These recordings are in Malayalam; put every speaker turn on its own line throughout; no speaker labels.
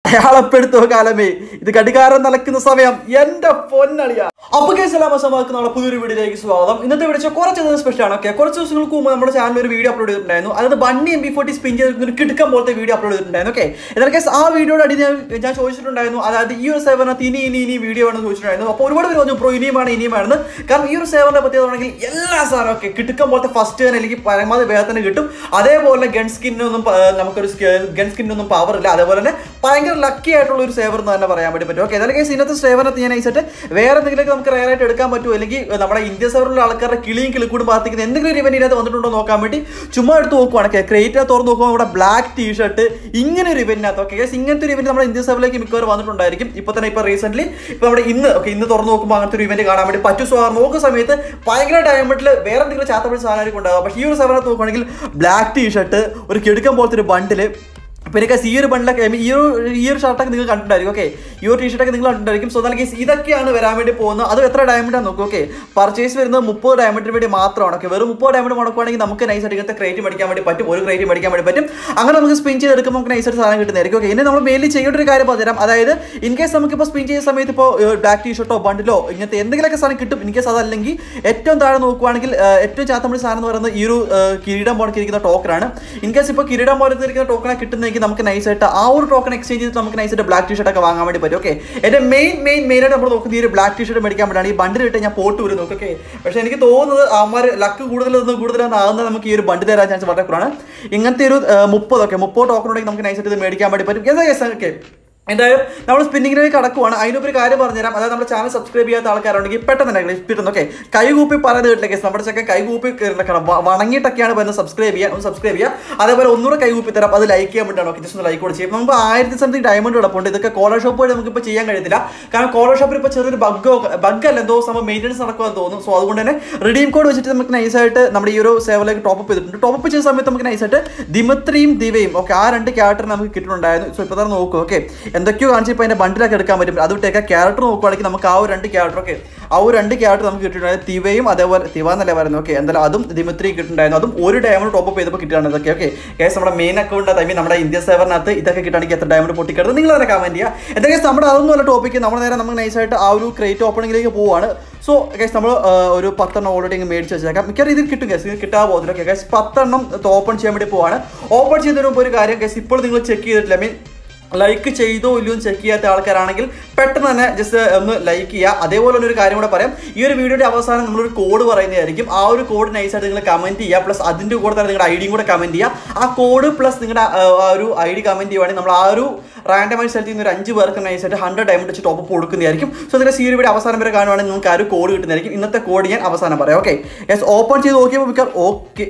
അയാളെപ്പെടുത്തോ കാലമേ ഇത് കടികാരം നടക്കുന്ന സമയം എന്റെ പൊന്നളിയ അപ്പൊ കേസലാം അസമാക്കുന്ന നമ്മുടെ പുതിയൊരു വീഡിയോയിലേക്ക് സ്വാഗതം ഇന്നത്തെ വീഡിയോ കുറച്ച് ദിവസം സ്പെഷ്യൽ ആണ് ഓക്കെ കുറച്ച് ദിവസങ്ങൾക്ക് മുമ്പ് നമ്മുടെ ചാനലിൽ ഒരു വീഡിയോ അപ്ലോഡ് ചെയ്തിട്ടുണ്ടായിരുന്നു അതായത് Bunny M B forty spin ചെയ്ത് ഒരു കിടക്കം പോലത്തെ വീഡിയോ അപ്ലോഡ് ചെയ്തിട്ടുണ്ടായിരുന്നു ഓക്കെ എന്നാൽ കേസ് ആ വീഡിയോയുടെ അടി ഞാൻ ഞാൻ ചോദിച്ചിട്ടുണ്ടായിരുന്നു അതായത് ഈ ഒരു സേവനത്ത് ഇനി ഇനി ഇനി വീഡിയോ വേണമെന്ന് ചോദിച്ചിട്ടുണ്ടായിരുന്നു അപ്പോൾ ഒരുപാട് പേര് പറഞ്ഞു ബ്രോ ഇനിയുമാണ് ഇനിയുമാണെന്ന് കാരണം ഈ ഒരു സേവനത്തെ പറ്റി ആണെങ്കിൽ എല്ലാ സാധനവും ഒക്കെ കിടക്കം പോലത്തെ ഫസ്റ്റ് തന്നെ അല്ലെങ്കിൽ പരമാവധി വേഗത്തിന് കിട്ടും അതേപോലെ ഗൺ സ്കിന്നൊന്നും നമുക്കൊരു ഗൺ സ്കിന്നൊന്നും പവർ ഇല്ല അതേപോലെ തന്നെ ഭയങ്കര ലക്കി ആയിട്ടുള്ള ഒരു സേവർ എന്ന് തന്നെ പറയാൻ വേണ്ടി പറ്റും ഓക്കെ ഏതായാലും കേസ് ഇന്നത്തെ സേവനത്ത് ഞാൻ അയച്ചിട്ട് വേറെ എന്തെങ്കിലുമൊക്കെ നമുക്ക് റയർ ആയിട്ട് എടുക്കാൻ പറ്റുമോ അല്ലെങ്കിൽ നമ്മുടെ ഇന്ത്യ സേവറിലുള്ള ആൾക്കാരുടെ കിളിയും കിളിക്കൂടും ബാധിക്കുന്ന എന്തെങ്കിലും ഒരു ഇവന്റ് ഇതിനകത്ത് വന്നിട്ടുണ്ടോ നോക്കാൻ വേണ്ടി ചുമ്മാ എടുത്ത് നോക്കുവാണെങ്കിൽ ക്രേറ്റ് തുറന്ന് നോക്കുമ്പോൾ നമ്മുടെ ബ്ലാക്ക് ടീഷർട്ട് ഇങ്ങനെ ഒരു ഇവന്റിനകത്ത് ഓക്കെ കേസ് ഇങ്ങനത്തെ ഒരു ഇവന്റ് നമ്മുടെ ഇന്ത്യ സേവറിലേക്ക് മിക്കവാറും വന്നിട്ടുണ്ടായിരിക്കും ഇപ്പോൾ തന്നെ ഇപ്പോൾ റീസെന്റ് ഇപ്പോൾ നമ്മുടെ ഇന്ന് ഓക്കെ ഇന്ന് തുറന്ന് നോക്കുമ്പോൾ അങ്ങനത്തെ ഒരു ഇവന്റ് കാണാൻ വേണ്ടി പറ്റും സോ ആ നോക്കുന്ന സമയത്ത് ഭയങ്കര ഡയമണ്ടിൽ വേറെ എന്തെങ്കിലും ചാത്തപ്പിടി സാധനമായിരിക്കും ഉണ്ടാകുക പക്ഷേ ഈ ഒരു സേവനത്ത് നോക്കുകയാണെങ്കിൽ ബ്ലാക്ക് ടീഷർട്ട് ഒരു കിടുക്കം പോലത്തെ ഒരു ബണ്ടിൽ പിന്നെ guys, ഈ ഒരു ബണ്ടിലൊക്കെ ഈ ഒരു ഈ ഒരു ഷർട്ടൊക്കെ നിങ്ങൾ കണ്ടിട്ടുണ്ടായിരിക്കും ഓക്കെ ഈ ഒരു ടീഷർട്ടൊക്കെ നിങ്ങൾ കണ്ടിട്ടുണ്ടായിരിക്കും സോ എന്നാൽ കേസ് ഇതൊക്കെയാണ് വരാൻ വേണ്ടി പോകുന്നത് അത് എത്ര ഡയമണ്ടാണ് നോക്കും ഓക്കെ പർച്ചേസ് വരുന്നത് മുപ്പത് ഡയമണ്ടിന് വേണ്ടി മാത്രമാണ് ഓക്കെ വെറും മുപ്പത് ഡയമണ്ട് മുടക്കുവാണെങ്കിൽ നമുക്ക് നൈസ് ആയിട്ട് ഇങ്ങനത്തെ ക്രേറ്റ് മേടിക്കാൻ വേണ്ടി പറ്റും ഒരു ക്രേറ്റ് മേടിക്കാൻ വേണ്ടി പറ്റും അങ്ങനെ നമുക്ക് സ്പിൻ ചെയ്തെടുക്കുമ്പോൾ നമുക്ക് നൈസ് ആയിട്ട് സാധനം കിട്ടുന്നതായിരിക്കും ഓക്കെ ഇനി നമ്മൾ മെയിൻലി ചെയ്യേണ്ട ഒരു കാര്യം പറഞ്ഞുതരാം അതായത് ഇൻ കേസ് നമുക്കിപ്പോൾ സ്പിൻ ചെയ്യുന്ന സമയത്ത് ഇപ്പോൾ ബ്ലാക്ക് ടീഷർട്ടോ ബണ്ടിലോ ഇങ്ങനത്തെ എന്തെങ്കിലുമൊക്കെ സാധനം കിട്ടും ഇൻ കേസ് അതല്ലെങ്കിൽ ഏറ്റവും താഴെ നോക്കുവാണെങ്കിൽ ഏഹ്, ഏറ്റവും ചാത്തമ്പടി സാധനം എന്ന് പറയുന്നത് ഈ ഒരു ഏഹ്, കിരീടം പോലത്തിരിക്കുന്ന ടോക്കറാണ് ഇൻ കേസ് ഇപ്പോൾ കിരീടം പോലത്തിരിക്കുന്ന ടോക്കണെ കിട്ടുന്നെങ്കിൽ നമുക്ക് നൈസായിട്ട് ആ ഒരു ടോക്കൺ എക്സ്ചേഞ്ച് ചെയ്തിട്ട് നമുക്ക് നൈസായിട്ട് ബ്ലാക്ക് ടീഷർട്ട് ഒക്കെ വാങ്ങാൻ വേണ്ടി പറ്റും ഓക്കെ എൻ്റെ മെയിൻ മെയിൻ മെയിനായിട്ട് നമ്മൾ നോക്കുന്നത് ഈ ഒരു ബ്ലാക്ക് ടീഷർട്ട് മേടിക്കാൻ വേണ്ടിയാണ് ഈ ബണ്ടിലിട്ട് ഞാൻ പോട്ട് വരും നോക്കും ഓക്കെ പക്ഷേ എനിക്ക് തോന്നുന്നത് അവന്മാർ ലക്ക് കൂടുതലൊന്നും കൂടുതലൊന്നും ആകുന്നത് നമുക്ക് ഈ ഒരു ബണ്ട് തരാൻ ചാൻസ് വളരെ കുറവാണ് ഇങ്ങനത്തെ ഒരു മുപ്പത് ഓക്കെ മുപ്പത് ടോക്കൺ ഉണ്ടെങ്കിൽ നമുക്ക് നൈസായിട്ട് ഇത് മേടിക്കാൻ വേണ്ടി പറ്റും യെസ് യെസ് ഓക്കെ എന്തായാലും നമ്മൾ സ്പിന്നിങ്ങിലേക്ക് കടക്കുവാണ് അതിനൊരു കാര്യം പറഞ്ഞുതരാം അതായത് നമ്മുടെ ചാനൽ സബ്സ്ക്രൈബ് ചെയ്യാത്ത ആൾക്കാരുണ്ടെങ്കിൽ പെട്ടെന്ന് തന്നെ കിട്ടുന്നു ഓക്കെ കൈകൂപ്പി പറയുന്നത് കേട്ടില്ല കേസ് നമ്മുടെ ചക്കൻ കൈകൂപ്പി കിടക്കണം വ- വണങ്ങിയിട്ടൊക്കെയാണ് പറയുന്നത് സബ്സ്ക്രൈബ് ചെയ്യാൻ ഒന്ന് സബ്സ്ക്രൈബ് ചെയ്യുക അതേപോലെ ഒന്നുകൂടെ കൈകൂപ്പി തരാം അത് ലൈക്ക് ചെയ്യാൻ വേണ്ടിയാണ് ഓക്കെ ജസ്റ്റ് ഒന്ന് ലൈക്ക് കൂടെ ചെയ്യും നമുക്ക് ആയിരത്തി സംതിങ് ഡയമണ്ട് കിടപ്പുണ്ട് ഇതൊക്കെ കോളർ ഷോപ്പ് വഴി നമുക്ക് ഇപ്പോൾ ചെയ്യാൻ കഴിയത്തില്ല കാരണം കോളർ ഷോപ്പിൽ ഇപ്പോൾ ചെറിയൊരു ബഗ്ഗോ ബഗ് അല്ല എന്തോ സംഭവം മെയിൻ്റെനൻസ് നടക്കുമെന്ന് തോന്നുന്നു സോ അതുകൊണ്ട് തന്നെ റിഡീം കോഡ് വെച്ചിട്ട് നമുക്ക് നൈസായിട്ട് നമ്മുടെ ഈ ഒരു സേവലേക്ക് ടോപ്പ് അപ്പ് ചെയ്തിട്ടുണ്ട് ടോപ്പ് അപ്പ് ചെയ്ത സമയത്ത് നമുക്ക് നൈസായിട്ട് ദിമിത്രിയും ദിവയും ഓക്കെ ആ രണ്ട് ക്യാരക്ടർ നമുക്ക് കിട്ടുന്നുണ്ടായിരുന്നു സോ ഇപ്പോൾ തന്നെ നോക്കും ഓക്കെ എന്തൊക്കെയോ കാണിച്ച് ഇപ്പോൾ അതിൻ്റെ ബണ്ടിലൊക്കെ എടുക്കാൻ പറ്റും അത് വിട്ടേക്ക് ക്യാരക്ടർ നോക്കുവാണെങ്കിൽ നമുക്ക് ആ ഒരു രണ്ട് ക്യാരക്ടർ ഒക്കെ ആ ഒരു രണ്ട് ക്യാരക്ടർ നമുക്ക് കിട്ടിയിട്ടുണ്ടായിരുന്നു തിവയും അതേപോലെ തിവ എന്നല്ലേ പറയുന്നത് ഓക്കെ എന്തായാലും അതും ദിമിത്രി കിട്ടുന്നുണ്ടായിരുന്നു അതും ഒരു ഡയമണ്ട് ടോപ്പ് അപ്പ് ചെയ്തപ്പോൾ കിട്ടുകയാണ് ഇതൊക്കെ ഓക്കെ കേസ് നമ്മുടെ മെയിൻ അക്കൗണ്ട് ഐ മീൻ നമ്മുടെ ഇന്ത്യ സേവറിനകത്ത് ഇതൊക്കെ കിട്ടുകയാണെങ്കിൽ എത്ര ഡയമണ്ട് പൊട്ടിക്കരുത് നിങ്ങൾ തന്നെ കമൻറ്റ് ചെയ്യുക എന്തെങ്കിലും നമ്മുടെ അതൊന്നും അല്ല ടോപ്പിക്ക് നമ്മൾ നേരെ നമുക്ക് നൈസായിട്ട് ആ ഒരു ക്രേറ്റ് ഓപ്പണിംഗിലേക്ക് പോവാണ് സോ ഗൈസ് നമ്മൾ ഒരു പത്തെണ്ണം ഓൾറെഡി അങ്ങ് മേടിച്ച് വെച്ചേക്കാം മിക്കവാറും ഇതിൽ കിട്ടും ഗൈസ് ഇത് കിട്ടാൻ പോകുന്നില്ല ഓക്കെ ഗൈസ് പത്തെണ്ണം ഓപ്പൺ ചെയ്യാൻ വേണ്ടി പോവാണ് ഓപ്പൺ ചെയ്തതിന് മുമ്പ് ഒരു കാര്യം ഗൈസ് ഇപ്പോൾ നിങ്ങൾ ചെക്ക് ചെയ്തിട്ടില്ല മീൻ ലൈക്ക് ചെയ്തോ ഇല്ലയോ എന്ന് ചെക്ക് ചെയ്യാത്ത ആൾക്കാരാണെങ്കിൽ പെട്ടെന്ന് തന്നെ ജസ്റ്റ് ഒന്ന് ലൈക്ക് ചെയ്യുക അതേപോലെ തന്നെ ഒരു കാര്യം കൂടെ പറയാം ഈ ഒരു വീഡിയോയുടെ അവസാനം നമ്മളൊരു കോഡ് പറയുന്നതായിരിക്കും ആ ഒരു കോഡ് നൈസായിട്ട് നിങ്ങൾ കമൻറ്റ് ചെയ്യുക പ്ലസ് അതിൻ്റെ കൂടെ തന്നെ നിങ്ങളുടെ ഐ ഡിയും കൂടെ കമൻറ്റ് ചെയ്യുക ആ കോഡ് പ്ലസ് നിങ്ങളുടെ ആ, ആ ഒരു ഐ ഡി കമൻറ്റ് ചെയ്യുവാണെങ്കിൽ നമ്മൾ ആ ഒരു റാൻഡമായി സെലക്ട് ചെയ്യുന്ന ഒരു അഞ്ച് പേർക്ക് നൈസായിട്ട് ഹൺഡ്രഡ് ഡയമണ്ട് വെച്ച് ടോപ്പ് കൊടുക്കുന്നതായിരിക്കും സോ നിങ്ങൾ ഈ ഒരു വീഡിയോ അവസാനം വരെ കാണുവാണെങ്കിൽ നിങ്ങൾക്ക് ആ ഒരു കോഡ് കിട്ടുന്നതായിരിക്കും ഇന്നത്തെ കോഡ് ഞാൻ അവസാനം പറയാം ഓക്കെ യെസ് ഓപ്പൺ ചെയ്ത് നോക്കിയപ്പോൾ മിക്കവാറും okay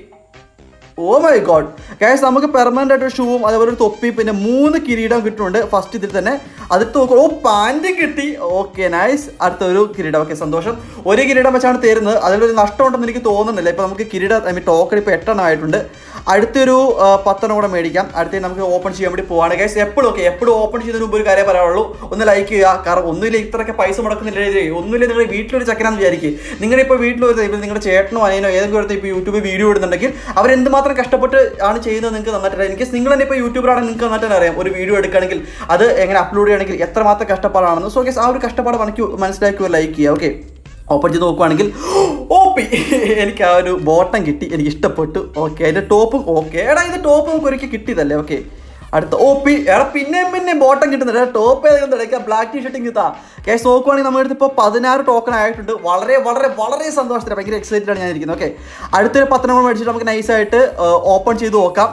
oh my god guys നമുക്ക് പെർമനന്റ് ആയിട്ട് ഷൂവും അതേപോലെ ഒരു തൊപ്പി പിന്നെ മൂന്ന് കിരീടം കിട്ടുന്നുണ്ട് ഫസ്റ്റ് ഇതിൽ തന്നെ അടുത്ത് നോക്കുക ഓ പാൻറ് കിട്ടി ഓക്കെ നൈസ് അടുത്ത ഒരു കിരീടം ഓക്കെ സന്തോഷം ഒരു കിരീടം വെച്ചാണ് തരുന്നത് അതിലൊരു നഷ്ടമുണ്ടെന്ന് എനിക്ക് തോന്നുന്നില്ല ഇപ്പൊ നമുക്ക് കിരീടം ഐ മീൻ ടോക്കൺ ഇപ്പോൾ എട്ടെണ്ണം ആയിട്ടുണ്ട് അടുത്തൊരു ആ, പത്തെണ്ണം കൂടെ മേടിക്കാം അടുത്ത നമുക്ക് ഓപ്പൺ ചെയ്യാൻ വേണ്ടി പോവാണ് ഗൈസ് എപ്പോഴും ഓക്കെ എപ്പോഴും ഓപ്പൺ ചെയ്യുന്നതിന് മുമ്പ് ഒരു കാര്യം പറയാനുള്ളൂ ഒന്ന് ലൈക്ക് ചെയ്യുക കാരണം ഒന്നുമില്ല ഇത്രയൊക്കെ പൈസ മുടക്കുന്നില്ല ഇത് ഒന്നുമില്ല നിങ്ങൾ വീട്ടിലൊരു ചക്കനാന്ന് വിചാരിക്കും നിങ്ങളുടെ ഇപ്പോൾ വീട്ടിലൊരു ഇപ്പോൾ നിങ്ങളുടെ ചേട്ടനോ അനിയനോ ഏതെങ്കിലും ഒരുത്തർ ഇപ്പോൾ യൂട്യൂബിൽ വീഡിയോ ഇടുന്നുണ്ടെങ്കിൽ അവരെന്തുമാത്രം കഷ്ടപ്പെട്ട് ആണ് ചെയ്യുന്നത് നിങ്ങൾക്ക് നന്നായിട്ട് എനിക്ക് നിങ്ങൾ തന്നെ ഇപ്പോൾ യൂട്യൂബറാണ് നിങ്ങൾക്ക് നന്നായിട്ട് തന്നെ അറിയാം ഒരു വീഡിയോ എടുക്കുകയാണെങ്കിൽ അത് എങ്ങനെ അപ്ലോഡ് ചെയ്യണമെങ്കിൽ എത്രമാത്രം കഷ്ടപ്പാടാണെന്ന് സോ ഗൈസ് ആ ഒരു കഷ്ടപ്പാട് എനിക്ക് മനസ്സിലാക്കി ലൈക്ക് ചെയ്യുക ഓക്കെ ഓപ്പൺ ചെയ്ത് നോക്കുവാണെങ്കിൽ ഓ പി എനിക്ക് ആ ഒരു ബോട്ടം കിട്ടി എനിക്ക് ഇഷ്ടപ്പെട്ടു ഓക്കെ അതിൻ്റെ ടോപ്പും ഓക്കെ എടാ ഇത് ടോപ്പ് നമുക്ക് ഒരിക്കൽ കിട്ടിയതല്ലേ ഓക്കെ അടുത്ത ഓ പി എടാ പിന്നെയും പിന്നെ ബോട്ടം കിട്ടുന്നുണ്ട് എടാ ടോപ്പ് ഏതെങ്കിലും തുടക്കുക ബ്ലാക്ക് ടീ ഷർട്ട് കിട്ടാ കേസ് നോക്കുവാണെങ്കിൽ നമ്മുടെ അടുത്ത് ഇപ്പോൾ പതിനാറ് ടോക്കൺ ആയിട്ടുണ്ട് വളരെ വളരെ വളരെ സന്തോഷത്തിലാണ് ഭയങ്കര എക്സൈറ്റഡ് ആണ് ഞാൻ ഇരിക്കുന്നത് ഓക്കെ അടുത്തൊരു പത്തെണ്ണം മേടിച്ചിട്ട് നമുക്ക് നൈസായിട്ട് ഓപ്പൺ ചെയ്ത് നോക്കാം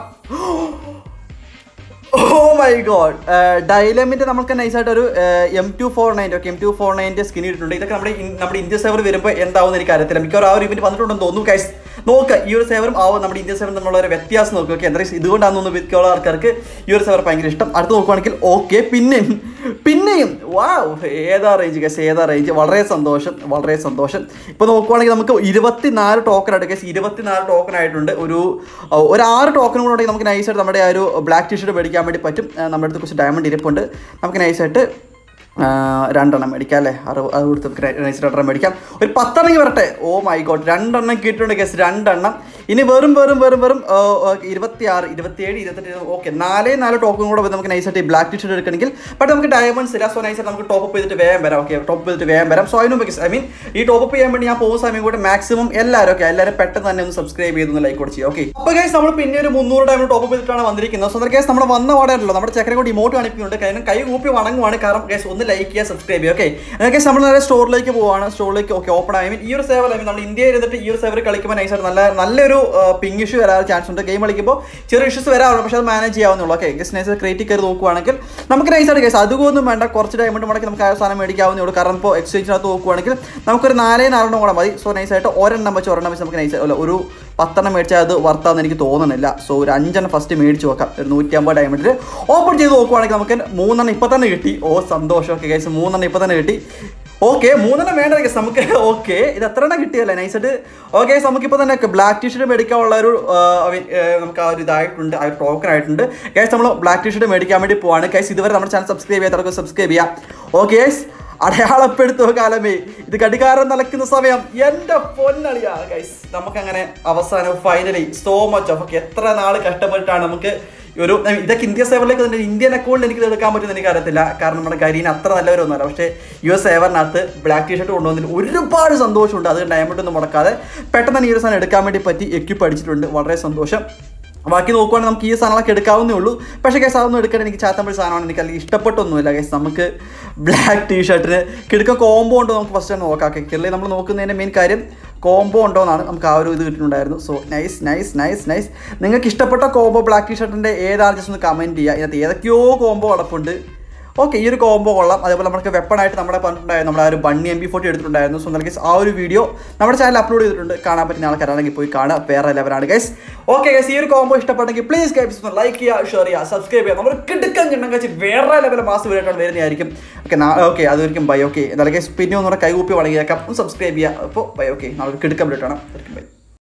ഓ മൈ ഗോഡ് ഡൈലമിന്റെ നമുക്ക് നൈസായിട്ട് ഒരു M two four nine okay M two four നയൻ്റെ സ്കിൻ ഇട്ടിട്ടുണ്ട് ഇതൊക്കെ നമ്മുടെ ഇൻ- നമ്മുടെ ഇന്ത്യ സേവർ വരുമ്പോൾ എന്താവും എനിക്ക് അറിയത്തില്ല മിക്കവാറും ആ ഒരു ഇവന്റ് വന്നിട്ടുണ്ടെന്ന് തോന്നുന്നു കൈസ് നോക്കുക ഈ ഒരു സേവറും ആവും നമ്മുടെ ഇന്ത്യ സേവറും തമ്മിലുള്ള ഒരു വ്യത്യാസം നോക്കുക ഓക്കെ എന്താ ഇതുകൊണ്ടാണെന്ന് തോന്നുന്നു മിക്കുള്ള ആൾക്കാർക്ക് ഈ ഒരു സേവർ ഭയങ്കര ഇഷ്ടം അടുത്ത് നോക്കുവാണെങ്കിൽ ഓക്കെ പിന്നെയും പിന്നെയും വാവ് ഏതാ റേഞ്ച് കേസ് ഏതാ റേഞ്ച് വളരെ സന്തോഷം വളരെ സന്തോഷം ഇപ്പോൾ നോക്കുവാണെങ്കിൽ നമുക്ക് ഇരുപത്തിനാല് ടോക്കൺ ആയിട്ട് കേസ് ഇരുപത്തിനാല് ടോക്കൺ ആയിട്ടുണ്ട് ഒരു ആ, ഒരു ആറ് ടോക്കൺ കൂടെ ഉണ്ടെങ്കിൽ നമുക്ക് നൈസായിട്ട് നമ്മുടെ ആ ഒരു ബ്ലാക്ക് ടീഷർട്ട് മേടിക്കാൻ വേണ്ടി പറ്റും ആ, നമ്മുടെ അടുത്ത് കുറച്ച് ഡയമണ്ട് ഇരിപ്പുണ്ട് നമുക്ക് നൈസായിട്ട് ആ, രണ്ടെണ്ണം മേടിക്കാം അല്ലേ അറുപത് അത് കൊടുത്ത് നമുക്ക് നൈസ് രണ്ടെണ്ണം മേടിക്കാം ഒരു പത്തെണ്ണം വരട്ടെ ഓ മൈ ഗോഡ് രണ്ടെണ്ണം കിട്ടിയിട്ടുണ്ട് കേസ് രണ്ടെണ്ണം ഇനി വെറും വെറും വെറും വെറും ഇരുപത്തി ആറ് ഇരുപത്തിയേഴ് ഇരുപത്തെട്ട് ഓക്കെ നാലേ നാല് ടോപ്പും കൂടെ വന്ന് നമുക്ക് നൈസായിട്ട് ബ്ലാക്ക് ടീ ഷർട്ട് എടുക്കണമെങ്കിൽ ബട്ട് നമുക്ക് ഡയമണ്ട്സ് ഇല്ല സോ നൈസായിട്ട് നമുക്ക് ടോപ്പ് ചെയ്തിട്ട് വേഗം വരാം ഓക്കെ ടോപ്പ് ചെയ്തിട്ട് വേഗം വരാം സോ അതിന് മുമ്പ് ഐ മീൻ ഈ ടോപ്പ് ചെയ്യാൻ വേണ്ടി ഞാൻ പോകുന്ന സമയം കൂടെ മാക്സിമം എല്ലാവരും ഓക്കെ എല്ലാവരും പെട്ടെന്ന് തന്നെ ഒന്ന് സബ്സ്ക്രൈബ് ചെയ്തൊന്ന് ലൈക്ക് കൂടെ ചെയ്യും ഓക്കെ അപ്പോൾ ഗൈസ് നമ്മൾ പിന്നെ ഒരു മുന്നൂറ് ടൈം ടോപ്പ് ചെയ്തിട്ടാണ് വന്നിരിക്കുന്നത് സോ ഗൈസ് നമ്മൾ വന്ന പാടാണല്ലോ നമ്മുടെ ചെക്കനെ കൊണ്ട് ഇമോട്ട് കാണിക്കുന്നുണ്ട് കാരണം കൈ കൂപ്പി വണങ്ങുവാണ് കാരണം ഗൈസ് ഒന്ന് ലൈക്ക് ചെയ്യുക സബ്സ്ക്രൈബ് ചെയ്യുക ഓക്കെ ഗൈസ് നമ്മൾ നേരെ സ്റ്റോറിലേക്ക് പോവാണ് സ്റ്റോറിലേക്ക് ഓക്കെ ഓപ്പൺ ആയി മീൻ ഈ ഒരു സേവർ ഐ മീൻ നമ്മൾ ഇന്ത്യയിൽ ഇരുന്നിട്ട് ഈ ഒരു സേവർ കളിക്കുമ്പോൾ നൈസായിട്ട് നല്ല നല്ലൊരു പിങ് ഇഷ്യൂ വരാൻ ചാൻസ് ഉണ്ട് ഗെയിം കളിക്കുമ്പോൾ ചെറിയ ഇഷ്യൂസ് വരാറുണ്ട് പക്ഷേ അത് മാനേജ് ചെയ്യാവുന്നുള്ളൂ ഓക്കെ ഗസ് നൈസ് ക്രിയേറ്റ് കയറി നോക്കുവാണെങ്കിൽ നമുക്ക് നൈസായിട്ട് ഗൈസ് അതൊന്നും വേണ്ട കുറച്ച് ഡയമണ്ട് മുടക്കി നമുക്ക് ആ സാധനം മേടിക്കാവുന്നേ ഉള്ളൂ കാരണം ഇപ്പോൾ എക്സ്ചേഞ്ചിനകത്ത് നോക്കുവാണെങ്കിൽ നമുക്കൊരു നാലേ നാലെണ്ണം കൂടെ മതി സോ നൈസായിട്ട് ഒരെണ്ണം വെച്ച് ഒരെണ്ണം വെച്ച് നമുക്ക് നൈസ് അല്ല ഒരു പത്തെണ്ണം മേടിച്ചാൽ അത് വർത്താന്ന് എനിക്ക് തോന്നുന്നില്ല സോ ഒരു അഞ്ചെണ്ണം ഫസ്റ്റ് മേടിച്ച് നോക്കാം ഒരു നൂറ്റി അമ്പത് ഡയമണ്ടിൽ ഓപ്പൺ ചെയ്ത് നോക്കുവാണെങ്കിൽ നമുക്ക് മൂന്നെണ്ണം ഇപ്പം തന്നെ കിട്ടി ഓ സന്തോഷം ഓക്കെ ഗൈസ് മൂന്നെണ്ണം ഇപ്പം തന്നെ കിട്ടി ഓക്കെ മൂന്നെണ്ണം വേണ്ട ഗൈസ് നമുക്ക് ഓക്കെ ഇത് എത്ര എണ്ണം കിട്ടിയല്ലേ നൈസായിട്ട് ഓക്കെ നമുക്കിപ്പോൾ തന്നെ ബ്ലാക്ക് ടീഷർട്ട് മേടിക്കാനുള്ള ഒരു ആ, I mean, ഏ, നമുക്ക് ആ ഒരു ഇതായിട്ടുണ്ട് ആ ഒരു ടോക്കൺ ആയിട്ടുണ്ട് ഗൈസ് നമ്മൾ ബ്ലാക്ക് ടീഷർട്ട് മേടിക്കാൻ വേണ്ടി പോവാണ് ഗൈസ് ഇതുവരെ നമ്മുടെ ചാനൽ സബ്സ്ക്രൈബ് ചെയ്യാത്തവർക്ക് സബ്സ്ക്രൈബ് ചെയ്യാം ഓക്കെ ഗൈസ് അടയാളപ്പെടുത്തോ കാലമേ ഇത് കടികാരം നടക്കുന്ന സമയം എൻ്റെ പൊന്നളിയാ ഗൈസ് നമുക്കങ്ങനെ അവസാനം ഫൈനലി സോ മച്ച് ഓഫ് എത്ര നാൾ കഷ്ടപ്പെട്ടിട്ടാണ് നമുക്ക് ഒരു I mean, ഇതൊക്കെ ഇന്ത്യ സേവറിലേക്ക് തന്നെ ഇന്ത്യൻ അക്കൗണ്ടിൽ എനിക്ക് ഇത് എടുക്കാൻ പറ്റുമെന്ന് എനിക്ക് അറിയത്തില്ല കാരണം നമ്മുടെ കരീൻ അത്ര നല്ലവരൊന്നുമല്ല പക്ഷേ യു എസ് സേവറിനകത്ത് ബ്ലാക്ക് ടീഷർട്ട് കൊണ്ടുവന്നതിൽ ഒരുപാട് സന്തോഷമുണ്ട് അത് ഡയമണ്ട് ഒന്നും മുടക്കാതെ പെട്ടെന്ന് തന്നെ ഈ ഒരു സാധനം എടുക്കാൻ വേണ്ടി പറ്റി എക്യുപ്പ് അടിച്ചിട്ടുണ്ട് വളരെ സന്തോഷം ബാക്കി നോക്കുവാണെങ്കിൽ നമുക്ക് ഈ സാധനങ്ങളൊക്കെ എടുക്കാവുന്നേ ഉള്ളൂ പക്ഷേ കേസ് അതൊന്നും എടുക്കാൻ എനിക്ക് ചാത്തമ്പഴി സാധനമാണ് എനിക്ക് അല്ലെങ്കിൽ ഇഷ്ടപ്പെട്ടൊന്നുമില്ല കേസ് നമുക്ക് ബ്ലാക്ക് ടീ ഷർട്ടിന് കിടക്ക കോംബോ ഉണ്ടോ നമുക്ക് ഫസ്റ്റ് തന്നെ നോക്കാം കേരളയിൽ നമ്മൾ നോക്കുന്നതിൻ്റെ മെയിൻ കാര്യം കോംബോ ഉണ്ടോ എന്നാണ് നമുക്ക് ആ ഒരു ഇത് കിട്ടിയിട്ടുണ്ടായിരുന്നു so nice nice nice nice നിങ്ങൾക്ക് ഇഷ്ടപ്പെട്ട കോംബോ ബ്ലാക്ക് ടീ ഷർട്ടിൻ്റെ ഏതാണ് ജസ്റ്റ് ഒന്ന് കമൻറ്റ് ചെയ്യുക ഇതിനകത്ത് ഏതൊക്കെയോ കോംബോ കിടപ്പുണ്ട് ഓക്കെ ഈ ഒരു കോംബോ കൊള്ളാം അതേപോലെ നമുക്ക് വെപ്പണായിട്ട് നമ്മുടെ പറഞ്ഞിട്ടുണ്ടായിരുന്നു നമ്മുടെ ആ ഒരു ബണ്ണി എം ബി ഫോട്ടോ എടുത്തിട്ടുണ്ടായിരുന്നു സോ ഗൈസ് ആ ഒരു വീഡിയോ നമ്മുടെ ചാനൽ അപ്ലോഡ് ചെയ്തിട്ടുണ്ട് കാണാൻ പറ്റുന്ന ആൾക്കാരാണെങ്കിൽ പോയി കാണുക വേറെ ലെവലാണ് ഗൈസ് ഓക്കെ ഗൈസ് ഈ ഒരു കോംബോ ഇഷ്ടപ്പെട്ടെങ്കിൽ പ്ലീസ് ഗൈസ് ഒന്ന് ലൈക്ക് ചെയ്യുക ഷെയർ ചെയ്യുക സബ്സ്ക്രൈബ് ചെയ്യുക നമ്മൾ കിടക്കാൻ കിണ്ണം കഴിച്ച് വേറെ ലെവൽ മാസ് വീഡിയോ വരുന്നതായിരിക്കും ഓക്കെ ഓക്കെ അതൊരിക്കും ബൈ ഓക്കെ എന്തായാലും ഗൈസ് പിന്നെ ഒന്നുകൂടെ കൈകൂപ്പി വളങ്ങിയേക്കാം ഒന്ന് സബ്സ്ക്രൈബ് ചെയ്യുക അപ്പോൾ ബൈ ഓക്കെ നാളെ കിടക്കാൻ വേണ്ടിയിട്ടാണ് ബൈ